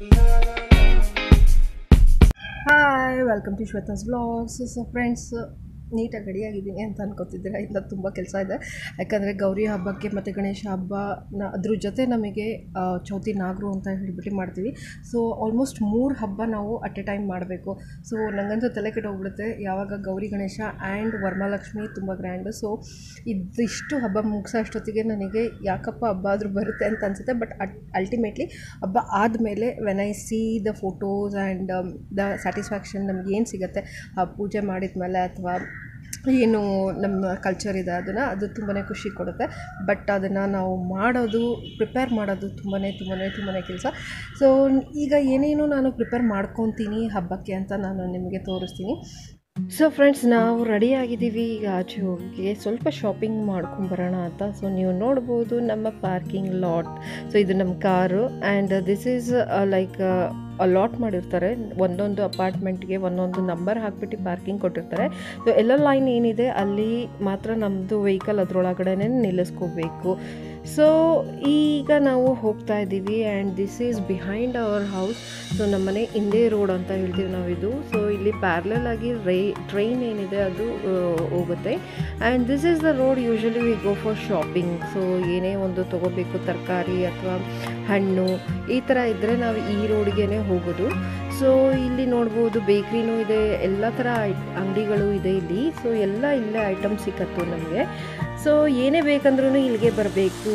Hi welcome to Shweta's blogs so friends ನೀಟಾಗಿ ರೆಡಿಯಾಗಿದ್ದೀನಿ ಅಂತ ಅನ್ಕೋತಿದ್ದೀರಾ ಇಲ್ಲ ತುಂಬ ಕೆಲಸ ಇದೆ ಯಾಕಂದರೆ ಗೌರಿ ಹಬ್ಬಕ್ಕೆ ಮತ್ತು ಗಣೇಶ ಹಬ್ಬನ ಅದ್ರ ಜೊತೆ ನಮಗೆ ಆ, ಚೌತಿ ನಾಗರು ಅಂತ ಹೇಳಿಬಿಟ್ಟು ಮಾಡ್ತೀವಿ ಸೊ ಆಲ್ಮೋಸ್ಟ್ ಮೂರು ಹಬ್ಬ ನಾವು ಅಟ್ ಎ ಟೈಮ್ ಮಾಡಬೇಕು ಸೊ ನನಗಂತೂ ತಲೆ ಕೆಟ್ಟೋಗ್ಬಿಡುತ್ತೆ ಯಾವಾಗ ಗೌರಿ ಗಣೇಶ ಆ್ಯಂಡ್ ವರಮಹಾಲಕ್ಷ್ಮಿ ತುಂಬ ಗ್ರ್ಯಾಂಡು ಸೊ ಇದಿಷ್ಟು ಹಬ್ಬ ಮುಗಿಸೋ ಅಷ್ಟೊತ್ತಿಗೆ ನನಗೆ ಯಾಕಪ್ಪ ಹಬ್ಬ ಆದರೂ ಬರುತ್ತೆ ಅಂತ ಅನಿಸುತ್ತೆ ಬಟ್ ಅಟ್ ಅಲ್ಟಿಮೇಟ್ಲಿ ಹಬ್ಬ ಆದಮೇಲೆ when I see the photos and the satisfaction ನಮ್ಗೆ ಏನು ಸಿಗುತ್ತೆ ಆ ಪೂಜೆ ಮಾಡಿದ್ಮೇಲೆ ಅಥವಾ ಏನು ನಮ್ಮ ಕಲ್ಚರ್ ಇದೆ ಅದನ್ನು ಅದು ತುಂಬಾ ಖುಷಿ ಕೊಡುತ್ತೆ ಬಟ್ ಅದನ್ನು ನಾವು ಮಾಡೋದು ಪ್ರಿಪೇರ್ ಮಾಡೋದು ತುಂಬಾ ತುಂಬಾ ತುಂಬಾ ಕೆಲಸ ಸೊ ಈಗ ಏನೇನು ನಾನು ಪ್ರಿಪೇರ್ ಮಾಡ್ಕೊತೀನಿ ಹಬ್ಬಕ್ಕೆ ಅಂತ ನಾನು ನಿಮಗೆ ತೋರಿಸ್ತೀನಿ ಸೊ ಫ್ರೆಂಡ್ಸ್ ನಾವು ರೆಡಿ ಆಗಿದ್ದೀವಿ ಈಗ ಆಚೆ ಹೋಗಿ ಸ್ವಲ್ಪ ಶಾಪಿಂಗ್ ಮಾಡ್ಕೊಂಬರೋಣ ಅಂತ ಸೊ ನೀವು ನೋಡ್ಬೋದು ನಮ್ಮ ಪಾರ್ಕಿಂಗ್ ಲಾಟ್ ಸೊ ಇದು ನಮ್ಮ car and this is like lot ಮಾಡಿರ್ತಾರೆ ಒಂದೊಂದು ಅಪಾರ್ಟ್ಮೆಂಟ್ಗೆ ಒಂದೊಂದು ನಂಬರ್ ಹಾಕ್ಬಿಟ್ಟು ಪಾರ್ಕಿಂಗ್ ಕೊಟ್ಟಿರ್ತಾರೆ ಸೊ ಎಲ್ಲ ಲೈನ್ ಏನಿದೆ ಅಲ್ಲಿ ಮಾತ್ರ ನಮ್ಮದು ವೆಹಿಕಲ್ ಅದರೊಳಗಡೆ ನಿಲ್ಲಿಸ್ಕೋಬೇಕು ಸೊ ಈಗ ನಾವು ಹೋಗ್ತಾ ಇದ್ದೀವಿ and this is behind our house so ನಮ್ಮನೆ ಹಿಂದೆ ರೋಡ್ ಅಂತ ಹೇಳ್ತೀವಿ ನಾವಿದು ಸೊ ಇಲ್ಲಿ ಪ್ಯಾರ್ಲಲ್ ಆಗಿ ರೈ ಟ್ರೈನ್ ಏನಿದೆ ಅದು ಆ, ಹೋಗುತ್ತೆ and this is the road usually we go for shopping so ಏನೇ ಒಂದು ತೊಗೋಬೇಕು ತರಕಾರಿ ಅಥವಾ ಹಣ್ಣು ಈ ಥರ ಇದ್ದರೆ ನಾವು ಈ ರೋಡ್ಗೆ ಹೋಗೋದು ಸೊ ಇಲ್ಲಿ ನೋಡ್ಬೋದು ಬೇಕ್ರಿನೂ ಇದೆ ಎಲ್ಲ ಥರ ಅಂಗಡಿಗಳು ಇದೆ ಇಲ್ಲಿ ಸೊ ಎಲ್ಲ ಇಲ್ಲೇ ಐಟಮ್ ಸಿಕ್ಕತ್ತು ನಮಗೆ ಸೊ ಏನೇ ಬೇಕಂದ್ರೂ ಇಲ್ಲಿಗೆ ಬರಬೇಕು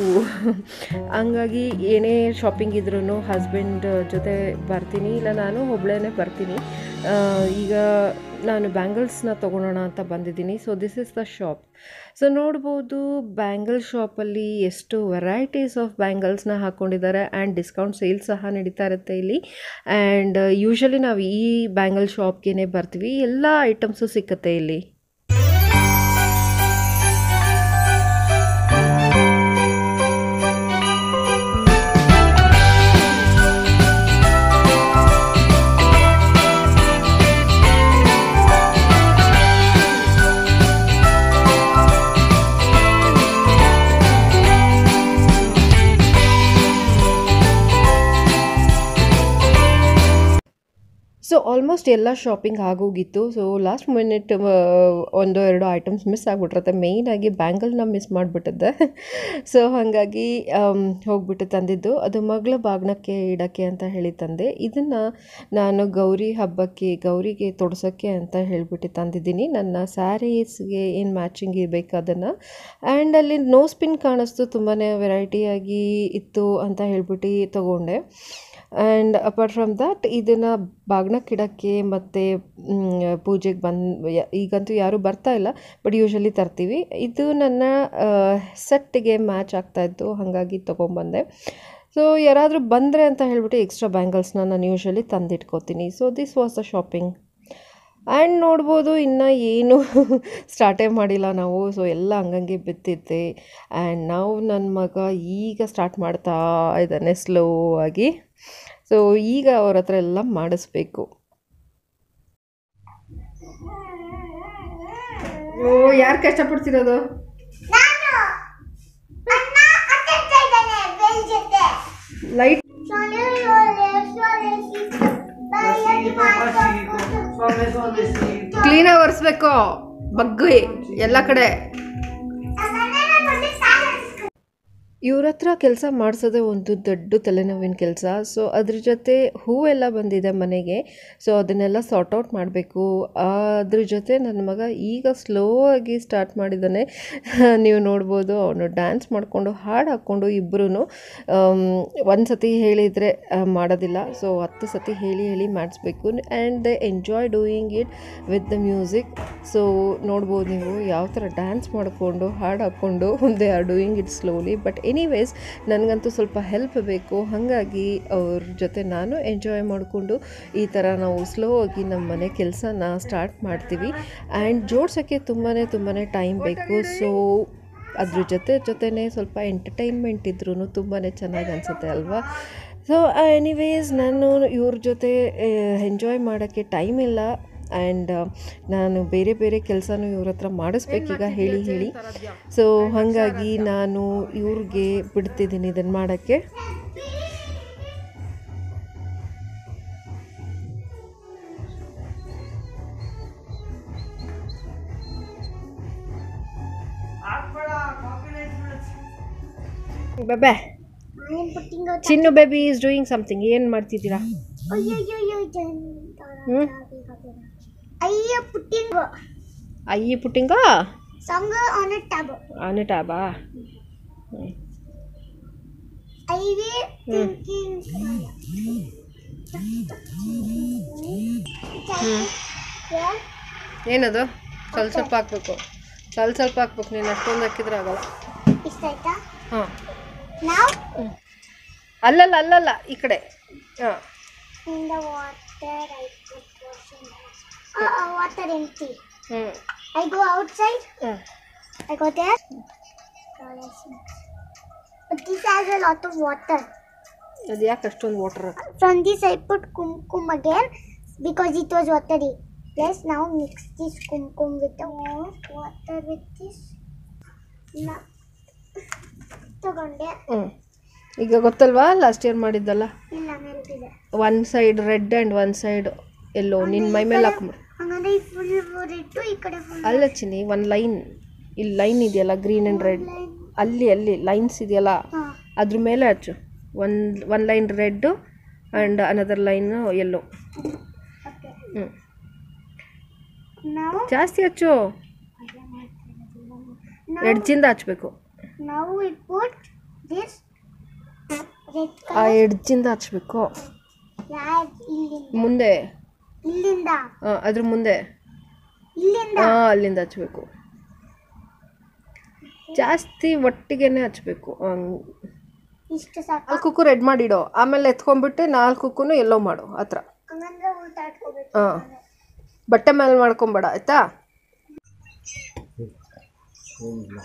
ಹಂಗಾಗಿ ಏನೇ ಶಾಪಿಂಗ್ ಇದ್ರೂ ಹಸ್ಬೆಂಡ್ ಜೊತೆ ಬರ್ತೀನಿ ಇಲ್ಲ ನಾನು ಒಬ್ಳೇ ಬರ್ತೀನಿ ಆ, ಈಗ ನಾನು ಬ್ಯಾಂಗಲ್ಸ್ನ ತೊಗೊಳೋಣ ಅಂತ ಬಂದಿದ್ದೀನಿ so this is the shop so ನೋಡ್ಬೋದು ಬ್ಯಾಂಗಲ್ ಶಾಪಲ್ಲಿ ಎಷ್ಟು ವೆರೈಟೀಸ್ ಆಫ್ ಬ್ಯಾಂಗಲ್ಸ್ನ ಹಾಕ್ಕೊಂಡಿದ್ದಾರೆ ಆ್ಯಂಡ್ ಡಿಸ್ಕೌಂಟ್ ಸೇಲ್ ಸಹ ನಡೀತಾ ಇರುತ್ತೆ ಇಲ್ಲಿ ಆ್ಯಂಡ್ ಯೂಶಲಿ ನಾವು ಈ ಬ್ಯಾಂಗಲ್ ಶಾಪ್ಗೆ ಬರ್ತೀವಿ ಎಲ್ಲ ಐಟಮ್ಸು ಸಿಕ್ಕತ್ತೆ ಇಲ್ಲಿ ಸೊ ಆಲ್ಮೋಸ್ಟ್ ಎಲ್ಲ ಶಾಪಿಂಗ್ ಆಗೋಗಿತ್ತು ಸೊ ಲಾಸ್ಟ್ ಮಿನಿಟ್ ಒಂದು ಎರಡು ಐಟಮ್ಸ್ ಮಿಸ್ ಆಗಿಬಿಟ್ಟಿರುತ್ತೆ ಮೇಯ್ನಾಗಿ ಬ್ಯಾಂಗಲ್ನ ಮಿಸ್ ಮಾಡಿಬಿಟ್ಟಿದ್ದೆ ಸೊ ಹಾಗಾಗಿ ಆಮ್, ಹೋಗ್ಬಿಟ್ಟು ತಂದಿದ್ದು ಅದು ಮಗಳ ಬಾಗ್ನಕ್ಕೆ ಇಡೋಕ್ಕೆ ಅಂತ ಹೇಳಿ ತಂದೆ ಇದನ್ನು ನಾನು ಗೌರಿ ಹಬ್ಬಕ್ಕೆ ಗೌರಿಗೆ ತೊಡ್ಸೋಕ್ಕೆ ಅಂತ ಹೇಳಿಬಿಟ್ಟು ತಂದಿದ್ದೀನಿ ನನ್ನ ಸ್ಯಾರೀಸ್ಗೆ ಏನು ಮ್ಯಾಚಿಂಗ್ ಇರಬೇಕು ಅದನ್ನು ಆ್ಯಂಡ್ ಅಲ್ಲಿ ನೋ ಸ್ಪಿನ್ ಕಾಣಿಸ್ತು ತುಂಬಾ ವೆರೈಟಿಯಾಗಿ ಇತ್ತು ಅಂತ ಹೇಳ್ಬಿಟ್ಟು ತೊಗೊಂಡೆ ಆ್ಯಂಡ್ ಅಪಾರ್ಟ್ ಫ್ರಮ್ ದ್ಯಾಟ್ ಇದನ್ನು ಬಾಗ್ನಕ್ಕಿಡೋಕ್ಕೆ ಮತ್ತು ಪೂಜೆಗೆ ಬಂದು ಈಗಂತೂ ಯಾರೂ ಬರ್ತಾ ಇಲ್ಲ ಬಟ್ ಯೂಶಲಿ ತರ್ತೀವಿ ಇದು ನನ್ನ ಸೆಟ್ಟಿಗೆ ಮ್ಯಾಚ್ ಆಗ್ತಾಯಿತ್ತು ಹಾಗಾಗಿ ತೊಗೊಂಬಂದೆ ಸೊ ಯಾರಾದರೂ ಬಂದರೆ ಅಂತ ಹೇಳ್ಬಿಟ್ಟು ಎಕ್ಸ್ಟ್ರಾ ಬ್ಯಾಂಗಲ್ಸ್ನ ನಾನು ಯೂಶಲಿ ತಂದಿಟ್ಕೋತೀನಿ so this was the shopping and ನೋಡ್ಬೋದು ಇನ್ನು ಏನು ಸ್ಟಾರ್ಟೇ ಮಾಡಿಲ್ಲ ನಾವು ಸೊ ಎಲ್ಲ ಹಂಗಂಗೆ ಬಿತ್ತಿತ್ತೆ ಆ್ಯಂಡ್ ನಾವು ನನ್ನ ಮಗ ಈಗ ಸ್ಟಾರ್ಟ್ ಮಾಡ್ತಾ ಇದ್ದಾನೆ ಸ್ಲೋ ಆಗಿ ಸೊ ಈಗ ಅವ್ರ ಹತ್ರ ಎಲ್ಲ ಮಾಡಿಸ್ಬೇಕು ಓ ಯಾರು ಕಷ್ಟಪಡ್ತಿರೋದು ನಾನು ಅಣ್ಣ ಅತ್ತೆ ಇದ್ದಾನೆ ಬೆಲ್ ಜೊತೆ ಲೈಟ್ ಸೊಳ್ಳೆ ಸೊಳ್ಳೆ ಸೊಳ್ಳೆ ಸಿಕ್ತು ಬಾಯಲ್ಲಿ ಮಾಡ್ಕೊಂಡು ಕ್ಲೀನಾಗಿ ಒರೆಸ್ಬೇಕು ಬಗ್ಗಿ ಎಲ್ಲ ಕಡೆ ಅದನ್ನೇ ನಾನು ಹೊಟ್ಟೆ ಸಾಗಿಸ್ಕೊಂಡು ಇವ್ರ ಹತ್ರ ಕೆಲಸ ಮಾಡಿಸೋದೇ ಒಂದು ದೊಡ್ಡ ತಲೆನೋವಿನ ಕೆಲಸ ಸೊ ಅದ್ರ ಜೊತೆ ಹೂವೆಲ್ಲ ಬಂದಿದೆ ಮನೆಗೆ ಸೊ ಅದನ್ನೆಲ್ಲ ಸಾರ್ಟ್ ಔಟ್ ಮಾಡಬೇಕು ಅದ್ರ ಜೊತೆ ನನ್ನ ಮಗ ಈಗ ಸ್ಲೋ ಆಗಿ ಸ್ಟಾರ್ಟ್ ಮಾಡಿದ್ದಾನೆ ನೀವು ನೋಡ್ಬೋದು ಅವನು ಡ್ಯಾನ್ಸ್ ಮಾಡಿಕೊಂಡು ಹಾಡು ಹಾಕ್ಕೊಂಡು ಇಬ್ಬರೂ ಒಂದು ಸತಿ ಹೇಳಿದರೆ ಮಾಡೋದಿಲ್ಲ ಸೊ ಹತ್ತು ಸತಿ ಹೇಳಿ ಹೇಳಿ ಮಾಡಿಸ್ಬೇಕು and they enjoy doing it with the music so ನೋಡ್ಬೋದು ನೀವು ಯಾವ ಥರ ಡ್ಯಾನ್ಸ್ ಮಾಡಿಕೊಂಡು ಹಾಡು ಹಾಕ್ಕೊಂಡು they are doing it slowly but anyways ನನಗಂತೂ ಸ್ವಲ್ಪ ಹೆಲ್ಪ್ ಬೇಕು ಹಾಗಾಗಿ ಅವ್ರ ಜೊತೆ ನಾನು ಎಂಜಾಯ್ ಮಾಡಿಕೊಂಡು ಈ ಥರ ನಾವು ಸ್ಲೋ ಆಗಿ ನಮ್ಮ ಮನೆ ಕೆಲಸನ ಸ್ಟಾರ್ಟ್ ಮಾಡ್ತೀವಿ ಆ್ಯಂಡ್ ಜೋಡ್ಸೋಕ್ಕೆ ತುಂಬಾ ತುಂಬಾ ಟೈಮ್ ಬೇಕು ಸೊ ಅದ್ರ ಜೊತೆ ಜೊತೆನೇ ಸ್ವಲ್ಪ ಎಂಟರ್ಟೈನ್ಮೆಂಟ್ ಇದ್ರೂ ತುಂಬಾ ಚೆನ್ನಾಗಿ ಅನಿಸುತ್ತೆ ಅಲ್ವಾ ಸೊ ಎನಿವೇಸ್ ನಾನು ಇವ್ರ ಜೊತೆ ಎಂಜಾಯ್ ಮಾಡೋಕ್ಕೆ ಟೈಮ್ ಇಲ್ಲ ಆ್ಯಂಡ್ ನಾನು ಬೇರೆ ಬೇರೆ ಕೆಲಸನೂ ಇವ್ರ ಹತ್ರ ಮಾಡಿಸ್ಬೇಕೀಗ ಹೇಳಿ ಹೇಳಿ ಸೊ ಹಾಗಾಗಿ ನಾನು ಇವ್ರಿಗೆ ಬಿಡ್ತಿದ್ದೀನಿ ಇದನ್ನು ಮಾಡೋಕ್ಕೆ ಬಾಬಾ I am putting out. Chinnu baby is doing something ಏನು ಮಾಡ್ತಿದ್ದೀರಾ ಅಯ್ಯಯ್ಯೋ ಹ್ಞೂ ಅಯ್ಯ putting ಅಯ್ಯಿ ಪುಟ್ಟಿಂಗ song on a tab. ಆನೆ ಟ್ಯಾಬಾ I will thinking. Yeah. ಏನದು ಸ್ವಲ್ಪ ಸ್ವಲ್ಪ ಹಾಕ್ಬೇಕು ಸ್ವಲ್ಪ ಸ್ವಲ್ಪ ಹಾಕ್ಬೇಕು ನೀನು ಅಷ್ಟೊಂದು ಹಾಕಿದ್ರೆ ಆಗಲ್ಲ ಇಷ್ಟ ಆಯ್ತಾ ಹಾಂ Now ಅಲ್ಲಲ್ಲ ಅಲ್ಲಲ್ಲ ಈ ಕಡೆ ಹಾಂ in the water I put washing. Uh, uh, water empty. ಹ್ಞೂ I go outside. ಹ್ಞೂ I go there. But this has a lot of water. ಅದು ಯಾಕೆ ಅಷ್ಟೊಂದು water From this I put kumkum again because it was watery. Yes, now mix this kumkum with the water with this. Now, ತಗೊಂಡೆ ಹ್ಞೂ ಈಗ ಗೊತ್ತಲ್ವಾ last year ಮಾಡಿದ್ದಲ್ಲ ಇಲ್ಲ ನೆನಪಿದೆ one side red and one side yellow ನಿನ್ನ ಮೈ ಮೇಲೆ ಹಾಕ್ಬಿಡು ಹಂಗಂದ್ರೆ ಈ ಫುಲ್ ಫುಲ್ ಇಟ್ಟು ಈ ಕಡೆ ಫುಲ್ ಅಲ್ಲ ಚಿನ್ನಿ ಒಂದು ಲೈನ್ ಇಲ್ಲಿ ಲೈನ್ ಇದೆಯಲ್ಲ ಗ್ರೀನ್ ಆ್ಯಂಡ್ ರೆಡ್ ಅಲ್ಲಿ ಅಲ್ಲಿ ಲೈನ್ಸ್ ಇದೆಯಲ್ಲ ಹಾಂ ಅದ್ರ ಮೇಲೆ ಹಚ್ಚು ಒಂದು one line red and another line yellow okay ಹ್ಞೂ ನಾವು ಜಾಸ್ತಿ ಹಚ್ಚು ಎಡ್ಜಿಂದ ಹಚ್ಬೇಕು ನಾವು we put this red ಆ color ಎಡ್ಜಿಂದ ಹಚ್ಬೇಕು ಯಾರ್ ಇಲ್ಲಿಂದ ಮುಂದೆ ಇಲ್ಲಿಂದ ಆ, ಅದ್ರ ಮುಂದೆ ಇಲ್ಲಿಂದ ಹಾಂ ಅಲ್ಲಿಂದ ಹಚ್ಬೇಕು ಜಾಸ್ತಿ ಒಟ್ಟಿಗೆನೆ ಹಚ್ಬೇಕು ಹಂಗ್ ಇಷ್ಟು ಸಾಕು ನಾಲ್ಕು ರೆಡ್ ಮಾಡಿಡೋ ಆಮೇಲೆ ಎತ್ಕೊಂಡ್ಬಿಟ್ಟು ನಾಲ್ಕಕ್ಕೂ ಎಲ್ಲೋ ಮಾಡು ಆ ಥರ ಹಂಗಂದ್ರೆ ಉಲ್ಟಾ ಇಟ್ಕೋಬೇಕು ಹಾಂ ಬಟ್ಟೆ ಮೇಲೆ ಮಾಡ್ಕೊಂಬೇಡ ಆಯ್ತಾ ಏನಿಲ್ಲ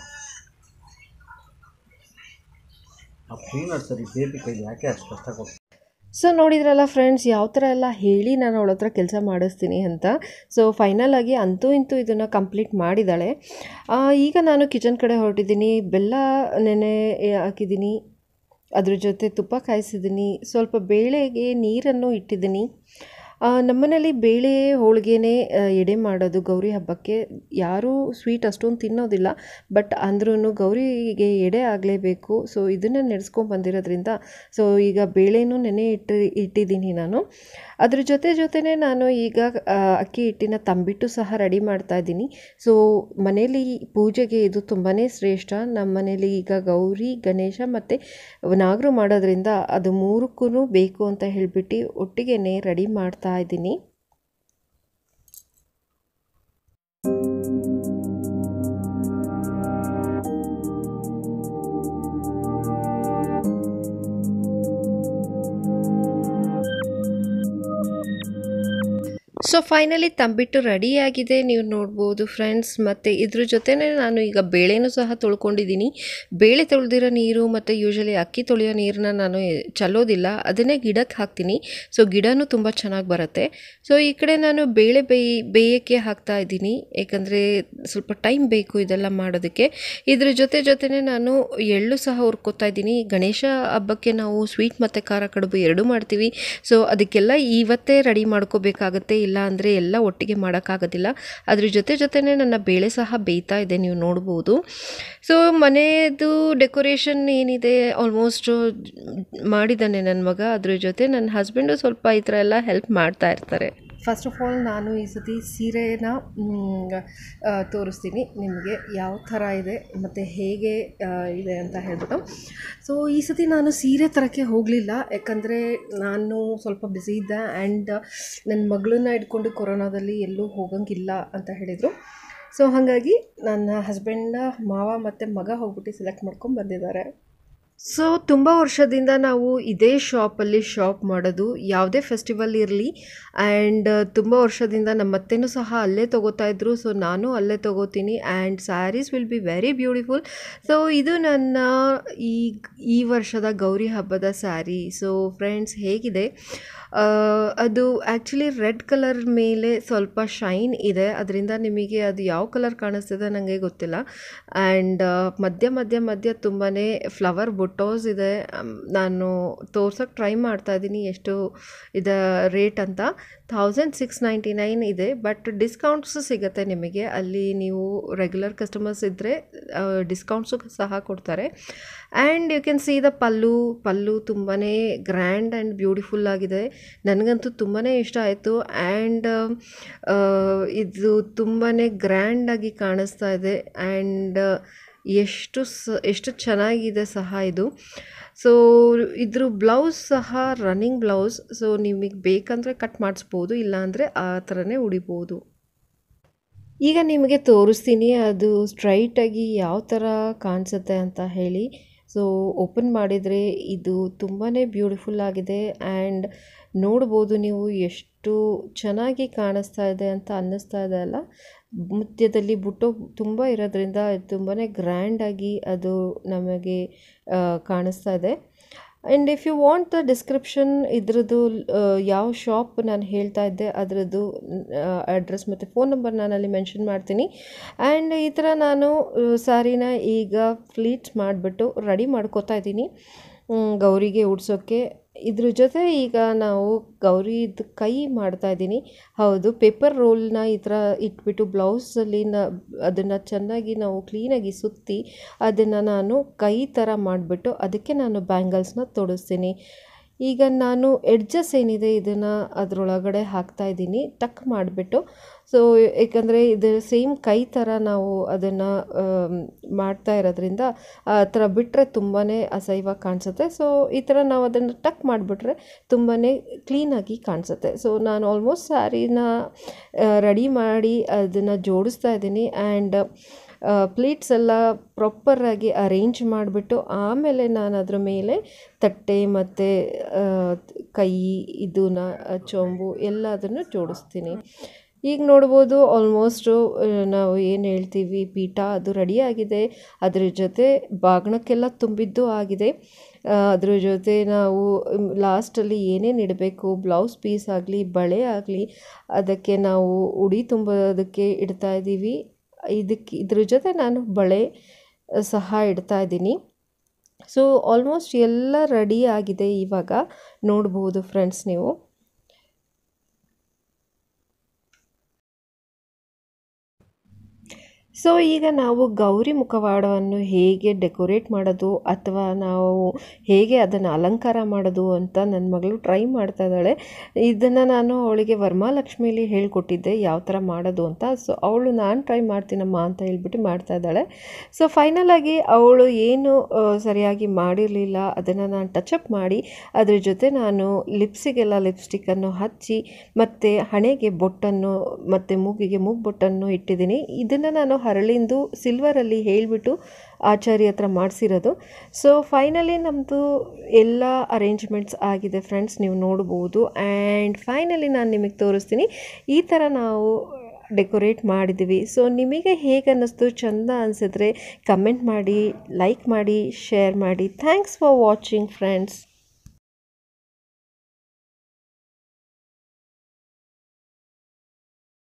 ಆ ಕ್ಲೀನರ್ ಸರಿ ಬೇಬಿ ಕೈಲಿ ಯಾಕೆ ಅಷ್ಟು ಕಷ್ಟ ಕೊಟ್ಟು ಸೊ ನೋಡಿದ್ರಲ್ಲ ಫ್ರೆಂಡ್ಸ್ ಯಾವ ಥರ ಎಲ್ಲ ಹೇಳಿ ನಾನು ಅವಳ ಹತ್ರ ಕೆಲಸ ಮಾಡಿಸ್ತೀನಿ ಅಂತ ಸೊ ಫೈನಲ್ ಆಗಿ ಅಂತೂ ಇಂತೂ ಇದನ್ನು ಕಂಪ್ಲೀಟ್ ಮಾಡಿದ್ದಾಳೆ ಆ, ಈಗ ನಾನು ಕಿಚನ್ ಕಡೆ ಹೊರಟಿದ್ದೀನಿ ಬೆಲ್ಲ ನೆನೆ ಹಾಕಿದ್ದೀನಿ ಅದ್ರ ಜೊತೆ ತುಪ್ಪ ಕಾಯಿಸಿದ್ದೀನಿ ಸ್ವಲ್ಪ ಬೇಳೆಗೆ ನೀರನ್ನು ಇಟ್ಟಿದ್ದೀನಿ ಆ, ನಮ್ಮನೇಲಿ ಬೇಳೆ ಹೋಳಿಗೆನೇ ಆ, ಎಡೆ ಮಾಡೋದು ಗೌರಿ ಹಬ್ಬಕ್ಕೆ ಯಾರೂ ಸ್ವೀಟ್ ಅಷ್ಟೊಂದು ತಿನ್ನೋದಿಲ್ಲ ಬಟ್ ಅಂದ್ರೂ ಗೌರಿಗೆ ಎಡೆ ಆಗಲೇಬೇಕು ಸೊ ಇದನ್ನು ನಡೆಸ್ಕೊಂಡು ಬಂದಿರೋದ್ರಿಂದ ಸೊ ಈಗ ಬೇಳೆನೂ ನೆನೆ ಇಟ್ಟು ಇಟ್ಟಿದ್ದೀನಿ ನಾನು ಅದ್ರ ಜೊತೆ ಜೊತೆನೇ ನಾನು ಈಗ ಆ, ಅಕ್ಕಿ ಹಿಟ್ಟಿನ ತಂಬಿಟ್ಟು ಸಹ ರೆಡಿ ಮಾಡ್ತಾ ಇದ್ದೀನಿ ಸೊ ಮನೇಲಿ ಪೂಜೆಗೆ ಇದು ತುಂಬಾ ಶ್ರೇಷ್ಠ ನಮ್ಮ ಮನೇಲಿ ಈಗ ಗೌರಿ ಗಣೇಶ ಮತ್ತು ನಾಗರು ಮಾಡೋದ್ರಿಂದ ಅದು ಮೂರಕ್ಕೂ ಬೇಕು ಅಂತ ಹೇಳಿಬಿಟ್ಟು ಒಟ್ಟಿಗೆನೇ ರೆಡಿ ಮಾಡ್ತಾ ಇದ್ದೀನಿ ಸೊ ಫೈನಲಿ ತಂಬಿಟ್ಟು ರೆಡಿಯಾಗಿದೆ ನೀವು ನೋಡ್ಬೋದು ಫ್ರೆಂಡ್ಸ್ ಮತ್ತು ಇದ್ರ ಜೊತೆನೇ ನಾನು ಈಗ ಬೇಳೆನೂ ಸಹ ತೊಳ್ಕೊಂಡಿದ್ದೀನಿ ಬೇಳೆ ತೊಳೆದಿರೋ ನೀರು ಮತ್ತು ಯೂಶಲಿ ಅಕ್ಕಿ ತೊಳೆಯೋ ನೀರನ್ನ ನಾನು ಚಲ್ಲೋದಿಲ್ಲ ಅದನ್ನೇ ಗಿಡಕ್ಕೆ ಹಾಕ್ತೀನಿ ಸೊ ಗಿಡನೂ ತುಂಬ ಚೆನ್ನಾಗಿ ಬರುತ್ತೆ ಸೊ ಈ ಕಡೆ ನಾನು ಬೇಳೆ ಬೇಯಿ ಬೇಯೋಕ್ಕೆ ಹಾಕ್ತಾ ಇದ್ದೀನಿ ಏಕೆಂದರೆ ಸ್ವಲ್ಪ ಟೈಮ್ ಬೇಕು ಇದೆಲ್ಲ ಮಾಡೋದಕ್ಕೆ ಇದ್ರ ಜೊತೆ ಜೊತೆನೇ ನಾನು ಎಳ್ಳು ಸಹ ಹುರ್ಕೋತಾ ಇದ್ದೀನಿ ಗಣೇಶ ಹಬ್ಬಕ್ಕೆ ನಾವು ಸ್ವೀಟ್ ಮತ್ತು ಖಾರ ಕಡುಬು ಎರಡೂ ಮಾಡ್ತೀವಿ ಸೊ ಅದಕ್ಕೆಲ್ಲ ಇವತ್ತೇ ರೆಡಿ ಮಾಡ್ಕೋಬೇಕಾಗತ್ತೆ ಇಲ್ಲ ಅಂದರೆ ಎಲ್ಲ ಒಟ್ಟಿಗೆ ಮಾಡೋಕ್ಕಾಗೋದಿಲ್ಲ ಅದ್ರ ಜೊತೆ ಜೊತೆನೇ ನನ್ನ ಬೇಳೆ ಸಹ ಬೇಯ್ತಾ ಇದೆ ನೀವು ನೋಡ್ಬೋದು ಸೊ ಮನೆಯದು ಡೆಕೋರೇಷನ್ ಏನಿದೆ ಆಲ್ಮೋಸ್ಟ್ ಮಾಡಿದ್ದಾನೆ ನನ್ನ ಮಗ ಅದ್ರ ಜೊತೆ ನನ್ನ ಹಸ್ಬೆಂಡು ಸ್ವಲ್ಪ ಈ ಥರ ಎಲ್ಲ ಹೆಲ್ಪ್ ಮಾಡ್ತಾ ಇರ್ತಾರೆ ಫಸ್ಟ್ ಆಫ್ ಆಲ್ ನಾನು ಈ ಸತಿ ಸೀರೆನ ಮ್, ಆ, ತೋರಿಸ್ತೀನಿ ನಿಮಗೆ ಯಾವ ಥರ ಇದೆ ಮತ್ತು ಹೇಗೆ ಆ, ಇದೆ ಅಂತ ಹೇಳ್ಬಿಟ್ಟು ಸೊ ಈ ಸತಿ ನಾನು ಸೀರೆ ತರೋಕ್ಕೆ ಹೋಗಲಿಲ್ಲ ಯಾಕಂದರೆ ನಾನು ಸ್ವಲ್ಪ ಬ್ಯುಸಿ ಇದ್ದೆ ಆ್ಯಂಡ್ ನನ್ನ ಮಗಳನ್ನ ಇಟ್ಕೊಂಡು ಕೊರೋನಾದಲ್ಲಿ ಎಲ್ಲೂ ಹೋಗಂಗಿಲ್ಲ ಅಂತ ಹೇಳಿದರು ಸೊ ಹಾಗಾಗಿ ನನ್ನ ಹಸ್ಬೆಂಡ ಮಾವ ಮತ್ತು ಮಗ ಹೋಗ್ಬಿಟ್ಟು ಸೆಲೆಕ್ಟ್ ಮಾಡ್ಕೊಂಡು ಬಂದಿದ್ದಾರೆ ಸೊ ತುಂಬ ವರ್ಷದಿಂದ ನಾವು ಇದೇ ಶಾಪಲ್ಲಿ ಶಾಪ್ ಮಾಡೋದು ಯಾವುದೇ ಫೆಸ್ಟಿವಲ್ ಇರಲಿ ಆ್ಯಂಡ್ ತುಂಬ ವರ್ಷದಿಂದ ನಮ್ಮ ಅತ್ತೆನೂ ಸಹ ಅಲ್ಲೇ ತೊಗೋತಾ ಇದ್ರು ಸೊ ನಾನು ಅಲ್ಲೇ ತೊಗೋತೀನಿ and saris will be very beautiful so ಇದು ನನ್ನ ಈ ಈ ವರ್ಷದ ಗೌರಿ ಹಬ್ಬದ ಸ್ಯಾರಿ ಸೊ ಫ್ರೆಂಡ್ಸ್ ಹೇಗಿದೆ ಆ, ಅದು ಆ್ಯಕ್ಚುಲಿ ರೆಡ್ ಕಲರ್ ಮೇಲೆ ಸ್ವಲ್ಪ ಶೈನ್ ಇದೆ ಅದರಿಂದ ನಿಮಗೆ ಅದು ಯಾವ ಕಲರ್ ಕಾಣಿಸ್ತಿದೆ ನನಗೆ ಗೊತ್ತಿಲ್ಲ ಆ್ಯಂಡ್ ಮಧ್ಯ ಮಧ್ಯ ಮಧ್ಯ ತುಂಬಾ ಫ್ಲವರ್ ಬುಟ್ಟೋಸ್ ಇದೆ ಅಮ್, ನಾನು ತೋರ್ಸೋಕ್ಕೆ ಟ್ರೈ ಮಾಡ್ತಾ ಇದ್ದೀನಿ ಎಷ್ಟು ಇದೆ ರೇಟ್ ಅಂತ ಥೌಸಂಡ್ ಸಿಕ್ಸ್ ನೈಂಟಿ ನೈನ್ ಇದೆ ಬಟ್ ಡಿಸ್ಕೌಂಟ್ಸ್ ಸಿಗುತ್ತೆ ನಿಮಗೆ ಅಲ್ಲಿ ನೀವು ರೆಗ್ಯುಲರ್ ಕಸ್ಟಮರ್ಸ್ ಇದ್ದರೆ ಡಿಸ್ಕೌಂಟ್ಸು ಸಹ ಕೊಡ್ತಾರೆ and you can see the pallu pallu ತುಂಬಾ ಗ್ರ್ಯಾಂಡ್ ಆ್ಯಂಡ್ ಬ್ಯೂಟಿಫುಲ್ ಆಗಿದೆ ನನಗಂತೂ ತುಂಬಾ ಇಷ್ಟ ಆಯಿತು ಆ್ಯಂಡ್ ಇದು ತುಂಬಾ ಗ್ರ್ಯಾಂಡಾಗಿ ಕಾಣಿಸ್ತಾ ಇದೆ ಆ್ಯಂಡ್ ಎಷ್ಟು ಸ ಎಷ್ಟು ಚೆನ್ನಾಗಿದೆ ಸಹ ಇದು ಸೊ ಇದ್ರ ಬ್ಲೌಸ್ ಸಹ ರನ್ನಿಂಗ್ ಬ್ಲೌಸ್ ಸೊ ನಿಮಗೆ ಬೇಕಂದರೆ ಕಟ್ ಮಾಡಿಸ್ಬೋದು ಇಲ್ಲಾಂದರೆ ಆ ಥರನೇ ಉಡಿಬೋದು ಈಗ ನಿಮಗೆ ತೋರಿಸ್ತೀನಿ ಅದು ಸ್ಟ್ರೈಟಾಗಿ ಯಾವ ಥರ ಕಾಣಿಸುತ್ತೆ ಅಂತ ಹೇಳಿ ಸೊ ಓಪನ್ ಮಾಡಿದರೆ ಇದು ತುಂಬಾ ಬ್ಯೂಟಿಫುಲ್ ಆಗಿದೆ ಆ್ಯಂಡ್ ನೋಡ್ಬೋದು ನೀವು ಎಷ್ಟು ಚೆನ್ನಾಗಿ ಕಾಣಿಸ್ತಾ ಇದೆ ಅಂತ ಅನ್ನಿಸ್ತಾ ಇದೆ ಅಲ್ಲ ಮಧ್ಯದಲ್ಲಿ ಬುಟ್ಟು ತುಂಬ ಇರೋದ್ರಿಂದ ತುಂಬಾ ಗ್ರ್ಯಾಂಡಾಗಿ ಅದು ನಮಗೆ ಆ, ಕಾಣಿಸ್ತಾ ಇದೆ and if you want the description ಇದ್ರದ್ದು ಯಾವ ಶಾಪ್ ನಾನು ಹೇಳ್ತಾ ಇದ್ದೆ ಅದರದ್ದು ಅಡ್ರೆಸ್ ಮತ್ತು ಫೋನ್ ನಂಬರ್ ನಾನು ಅಲ್ಲಿ ಮೆನ್ಷನ್ ಮಾಡ್ತೀನಿ ಆ್ಯಂಡ್ ಈ ಥರ ನಾನು ಸ್ಯಾರಿನ ಈಗ ಫ್ಲೀಟ್ಸ್ ಮಾಡಿಬಿಟ್ಟು ರೆಡಿ ಮಾಡ್ಕೋತಾ ಇದ್ದೀನಿ ಮ್, ಗೌರಿಗೆ ಉಡ್ಸೋಕ್ಕೆ ಇದ್ರ ಜೊತೆ ಈಗ ನಾವು ಗೌರಿದು ಕೈ ಮಾಡ್ತಾ ಇದ್ದೀನಿ ಹೌದು ಪೇಪರ್ ರೋಲ್ನ ಈ ಥರ ಇಟ್ಬಿಟ್ಟು ಬ್ಲೌಸಲ್ಲಿ ನ ಅದನ್ನು ಚೆನ್ನಾಗಿ ನಾವು ಕ್ಲೀನಾಗಿ ಸುತ್ತಿ ಅದನ್ನು ನಾನು ಕೈ ಥರ ಮಾಡಿಬಿಟ್ಟು ಅದಕ್ಕೆ ನಾನು ಬ್ಯಾಂಗಲ್ಸ್ನ ತೊಡಿಸ್ತೀನಿ ಈಗ ನಾನು ಎಡ್ಜಸ್ ಏನಿದೆ ಇದನ್ನು ಅದರೊಳಗಡೆ ಹಾಕ್ತಾ ಇದ್ದೀನಿ ಟಕ್ ಮಾಡಿಬಿಟ್ಟು ಸೊ ಏಕೆಂದರೆ ಇದು ಸೇಮ್ ಕೈ ಥರ ನಾವು ಅದನ್ನು ಮಾಡ್ತಾ ಇರೋದ್ರಿಂದ ಆ ಥರ ಬಿಟ್ಟರೆ ತುಂಬಾ ಅಸಹ್ಯವಾಗಿ ಕಾಣಿಸುತ್ತೆ ಸೊ ಈ ಥರ ನಾವು ಅದನ್ನು ಟಕ್ ಮಾಡಿಬಿಟ್ರೆ ತುಂಬಾ ಕ್ಲೀನಾಗಿ ಕಾಣಿಸುತ್ತೆ ಸೊ ನಾನು ಆಲ್ಮೋಸ್ಟ್ ಸ್ಯಾರಿನ ರೆಡಿ ಮಾಡಿ ಅದನ್ನು ಜೋಡಿಸ್ತಾ ಇದ್ದೀನಿ ಆ್ಯಂಡ್ ಪ್ಲೇಟ್ಸ್ ಎಲ್ಲ ಪ್ರಾಪರಾಗಿ ಅರೇಂಜ್ ಮಾಡಿಬಿಟ್ಟು ಆಮೇಲೆ ನಾನು ಅದ್ರ ಮೇಲೆ ತಟ್ಟೆ ಮತ್ತು ಕೈ ಇದನ್ನ ಚೊಂಬು ಎಲ್ಲದನ್ನು ಜೋಡಿಸ್ತೀನಿ ಈಗ ನೋಡ್ಬೋದು ಆಲ್ಮೋಸ್ಟು ನಾವು ಏನು ಹೇಳ್ತೀವಿ ಪೀಠ ಅದು ರೆಡಿಯಾಗಿದೆ ಅದ್ರ ಜೊತೆ ಬಾಗ್ನಕ್ಕೆಲ್ಲ ತುಂಬಿದ್ದು ಆಗಿದೆ ಆ, ಅದ್ರ ಜೊತೆ ನಾವು ಲಾಸ್ಟಲ್ಲಿ ಏನೇನು ಇಡಬೇಕು ಬ್ಲೌಸ್ ಪೀಸ್ ಆಗಲಿ ಬಳೆ ಆಗಲಿ ಅದಕ್ಕೆ ನಾವು ಉಡಿ ತುಂಬೋದಕ್ಕೆ ಇಡ್ತಾ ಇದ್ದೀವಿ ಇದಕ್ಕೆ ಇದ್ರ ಜೊತೆ ನಾನು ಬಳೆ ಸಹ ಇಡ್ತಾ ಇದ್ದೀನಿ ಸೊ ಆಲ್ಮೋಸ್ಟ್ ಎಲ್ಲ ರೆಡಿ ಆಗಿದೆ ಇವಾಗ ನೋಡ್ಬೋದು ಫ್ರೆಂಡ್ಸ್ ನೀವು ಸೊ ಈಗ ನಾವು ಗೌರಿ ಮುಖವಾಡವನ್ನು ಹೇಗೆ ಡೆಕೋರೇಟ್ ಮಾಡೋದು ಅಥವಾ ನಾವು ಹೇಗೆ ಅದನ್ನು ಅಲಂಕಾರ ಮಾಡೋದು ಅಂತ ನನ್ನ ಮಗಳು ಟ್ರೈ ಮಾಡ್ತಾ ಇದ್ದಾಳೆ ಇದನ್ನು ನಾನು ಅವಳಿಗೆ ವರಮಹಾಲಕ್ಷ್ಮಿಲಿ ಹೇಳ್ಕೊಟ್ಟಿದ್ದೆ ಯಾವ ಥರ ಮಾಡೋದು ಅಂತ ಸೊ ಅವಳು ನಾನು ಟ್ರೈ ಮಾಡ್ತೀನಮ್ಮ ಅಂತ ಹೇಳ್ಬಿಟ್ಟು ಮಾಡ್ತಾ ಇದ್ದಾಳೆ ಸೊ ಫೈನಲ್ ಆಗಿ ಅವಳು ಏನು ಆ, ಸರಿಯಾಗಿ ಮಾಡಿರಲಿಲ್ಲ ಅದನ್ನು ನಾನು ಟಚಪ್ ಮಾಡಿ ಅದ್ರ ಜೊತೆ ನಾನು ಲಿಪ್ಸಿಗೆಲ್ಲ ಲಿಪ್ಸ್ಟಿಕ್ಕನ್ನು ಹಚ್ಚಿ ಮತ್ತು ಹಣೆಗೆ ಬೊಟ್ಟನ್ನು ಮತ್ತು ಮೂಗಿಗೆ ಮೂಗು ಬೊಟ್ಟನ್ನು ಇಟ್ಟಿದ್ದೀನಿ ಇದನ್ನು ನಾನು ಹರಳಿಂದು ಸಿಲ್ವರಲ್ಲಿ ಹೇಳಿಬಿಟ್ಟು ಆಚಾರ್ಯ ಹತ್ರ ಮಾಡಿಸಿರೋದು ಸೊ ಫೈನಲಿ ನಮ್ಮದು ಎಲ್ಲ ಅರೇಂಜ್ಮೆಂಟ್ಸ್ ಆಗಿದೆ ಫ್ರೆಂಡ್ಸ್ ನೀವು ನೋಡ್ಬೋದು ಆ್ಯಂಡ್ ಫೈನಲಿ ನಾನು ನಿಮಗೆ ತೋರಿಸ್ತೀನಿ ಈ ಥರ ನಾವು ಡೆಕೋರೇಟ್ ಮಾಡಿದ್ದೀವಿ ಸೊ ನಿಮಗೆ ಹೇಗೆ ಅನ್ನಿಸ್ತು ಚಂದ ಅನಿಸಿದ್ರೆ ಕಮೆಂಟ್ ಮಾಡಿ ಲೈಕ್ ಮಾಡಿ ಶೇರ್ ಮಾಡಿ ಥ್ಯಾಂಕ್ಸ್ ಫಾರ್ ವಾಚಿಂಗ್ ಫ್ರೆಂಡ್ಸ್